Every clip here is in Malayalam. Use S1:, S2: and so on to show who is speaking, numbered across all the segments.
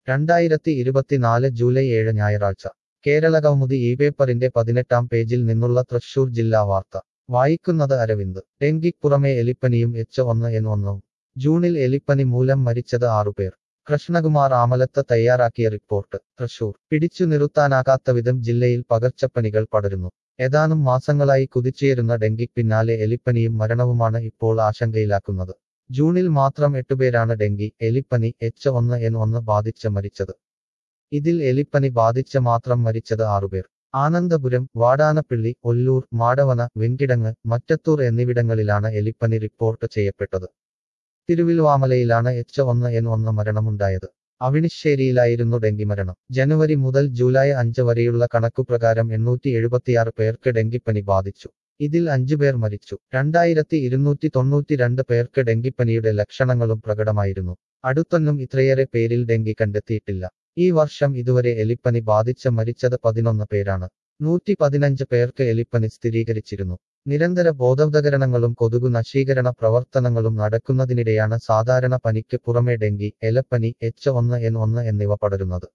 S1: രണ്ടായിരത്തി ഇരുപത്തിനാല് ജൂലൈ ഏഴ് ഞായറാഴ്ച കേരളകൗമുദി ഈ പേപ്പറിന്റെ പതിനെട്ടാം പേജിൽ നിന്നുള്ള തൃശൂർ ജില്ലാ വാർത്ത വായിക്കുന്നത് അരവിന്ദ് ഡെങ്കിക്ക് പുറമെ എലിപ്പനിയും എച്ച് ഒന്ന് എൻ ഒന്നും ജൂണിൽ എലിപ്പനി മൂലം മരിച്ചത് ആറുപേർ കൃഷ്ണകുമാർ ആമലത്ത് തയ്യാറാക്കിയ റിപ്പോർട്ട് തൃശൂർ പിടിച്ചു നിർത്താനാകാത്ത വിധം ജില്ലയിൽ പകർച്ചപ്പനികൾ പടരുന്നു ഏതാനും മാസങ്ങളായി കുതിച്ചുയരുന്ന ഡെങ്കിക്ക് പിന്നാലെ എലിപ്പനിയും മരണവുമാണ് ഇപ്പോൾ ആശങ്കയിലാക്കുന്നത് ജൂണിൽ മാത്രം എട്ടുപേരാണ് ഡെങ്കി എലിപ്പനി എച്ച് ഒന്ന് എൻ ഒന്ന് ബാധിച്ച് മരിച്ചത് ഇതിൽ എലിപ്പനി ബാധിച്ച് മാത്രം മരിച്ചത് ആറുപേർ ആനന്ദപുരം വാടാനപ്പിള്ളി ഒല്ലൂർ മാടവന വെങ്കിടങ്ങ് മറ്റത്തൂർ എന്നിവിടങ്ങളിലാണ് എലിപ്പനി റിപ്പോർട്ട് ചെയ്യപ്പെട്ടത് തിരുവിൽവാമലയിലാണ് എച്ച് ഒന്ന് എൻ ഒന്ന് മരണമുണ്ടായത് അവിണിശ്ശേരിയിലായിരുന്നു ഡെങ്കി മരണം ജനുവരി മുതൽ ജൂലൈ അഞ്ച് വരെയുള്ള കണക്കുപ്രകാരം എണ്ണൂറ്റി എഴുപത്തിയാറ് പേർക്ക് ഡെങ്കിപ്പനി ബാധിച്ചു ഇതിൽ അഞ്ചുപേർ മരിച്ചു രണ്ടായിരത്തി ഇരുന്നൂറ്റി തൊണ്ണൂറ്റിരണ്ട് പേർക്ക് ഡെങ്കിപ്പനിയുടെ ലക്ഷണങ്ങളും പ്രകടമായിരുന്നു അടുത്തൊന്നും ഇത്രയേറെ പേരിൽ ഡെങ്കി കണ്ടെത്തിയിട്ടില്ല ഈ വർഷം ഇതുവരെ എലിപ്പനി ബാധിച്ച് മരിച്ചത് പതിനൊന്ന് പേരാണ് നൂറ്റി പതിനഞ്ച് പേർക്ക് എലിപ്പനി സ്ഥിരീകരിച്ചിരുന്നു നിരന്തര ബോധവതകരണങ്ങളും കൊതുകു നശീകരണ പ്രവർത്തനങ്ങളും നടക്കുന്നതിനിടെയാണ് സാധാരണ പനിക്ക് പുറമെ ഡെങ്കി എലപ്പനി എച്ച് ഒന്ന് എൻ ഒന്ന് എന്നിവ പടരുന്നത്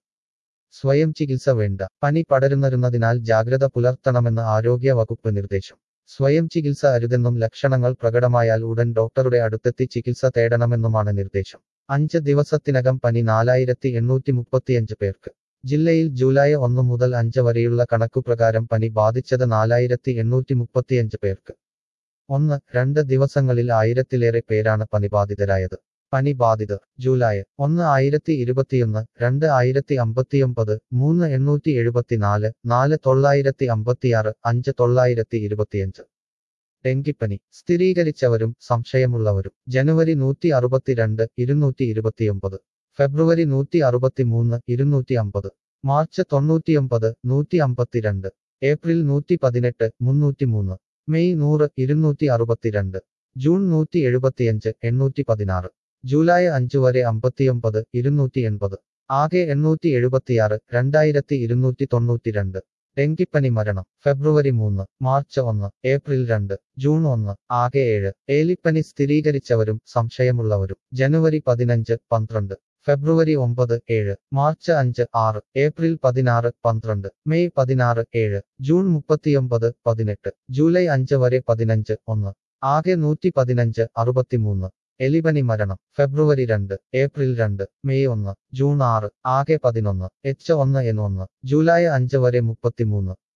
S1: സ്വയം ചികിത്സ വേണ്ട പനി പടരുന്നതിനാൽ ജാഗ്രത പുലർത്തണമെന്ന് ആരോഗ്യ വകുപ്പ് നിർദ്ദേശം സ്വയം ചികിത്സ അരുതെന്നും ലക്ഷണങ്ങൾ പ്രകടമായാൽ ഉടൻ ഡോക്ടറുടെ അടുത്തെത്തി ചികിത്സ തേടണമെന്നുമാണ് നിർദ്ദേശം അഞ്ച് ദിവസത്തിനകം പനി നാലായിരത്തി എണ്ണൂറ്റി മുപ്പത്തിയഞ്ച് പേർക്ക് ജില്ലയിൽ ജൂലൈ ഒന്ന് മുതൽ അഞ്ച് വരെയുള്ള കണക്കുപ്രകാരം പനി ബാധിച്ചത് നാലായിരത്തി എണ്ണൂറ്റി മുപ്പത്തിയഞ്ച് പേർക്ക് ഒന്ന് രണ്ട് ദിവസങ്ങളിൽ ആയിരത്തിലേറെ പേരാണ് പനിബാധിതരായത് പനി ബാധിതർ ജൂലൈ ഒന്ന് ആയിരത്തി ഇരുപത്തിയൊന്ന് രണ്ട് ആയിരത്തി അമ്പത്തിയൊമ്പത് മൂന്ന് എണ്ണൂറ്റി എഴുപത്തിനാല് നാല് തൊള്ളായിരത്തി അമ്പത്തിയാറ് അഞ്ച് തൊള്ളായിരത്തി ഇരുപത്തിയഞ്ച് ഡെങ്കിപ്പനി സ്ഥിരീകരിച്ചവരും സംശയമുള്ളവരും ജനുവരി നൂറ്റി അറുപത്തിരണ്ട് ഇരുന്നൂറ്റി ഇരുപത്തിയൊമ്പത് ഫെബ്രുവരി നൂറ്റി അറുപത്തിമൂന്ന് ഇരുന്നൂറ്റി അമ്പത് മാർച്ച് തൊണ്ണൂറ്റിയൊമ്പത് നൂറ്റി അമ്പത്തിരണ്ട് ഏപ്രിൽ നൂറ്റി പതിനെട്ട് മുന്നൂറ്റി മൂന്ന് മെയ് നൂറ് ഇരുന്നൂറ്റി അറുപത്തിരണ്ട് ജൂൺ നൂറ്റി എഴുപത്തിയഞ്ച് എണ്ണൂറ്റി പതിനാറ് ജൂലൈ അഞ്ചു വരെ അമ്പത്തിയൊമ്പത് ഇരുന്നൂറ്റി എൺപത് ആകെ എണ്ണൂറ്റി എഴുപത്തിയാറ് രണ്ടായിരത്തി ഇരുന്നൂറ്റി തൊണ്ണൂറ്റിരണ്ട് ഡെങ്കിപ്പനി മരണം ഫെബ്രുവരി മൂന്ന് മാർച്ച് ഒന്ന് ഏപ്രിൽ രണ്ട് ജൂൺ ഒന്ന് ആകെ ഏഴ് ഏലിപ്പനി സ്ഥിരീകരിച്ചവരും സംശയമുള്ളവരും ജനുവരി പതിനഞ്ച് പന്ത്രണ്ട് ഫെബ്രുവരി ഒമ്പത് ഏഴ് മാർച്ച് അഞ്ച് ആറ് ഏപ്രിൽ പതിനാറ് പന്ത്രണ്ട് മെയ് പതിനാറ് ഏഴ് ജൂൺ മുപ്പത്തിയൊമ്പത് പതിനെട്ട് ജൂലൈ അഞ്ച് വരെ പതിനഞ്ച് ഒന്ന് ആകെ നൂറ്റി പതിനഞ്ച് അറുപത്തിമൂന്ന് എലിപനി മരണം ഫെബ്രുവരി രണ്ട് ഏപ്രിൽ രണ്ട് മെയ് ഒന്ന് ജൂൺ ആറ് ആകെ പതിനൊന്ന് എച്ച് ഒന്ന് എൻ ഒന്ന് ജൂലൈ അഞ്ച് വരെ മുപ്പത്തിമൂന്ന്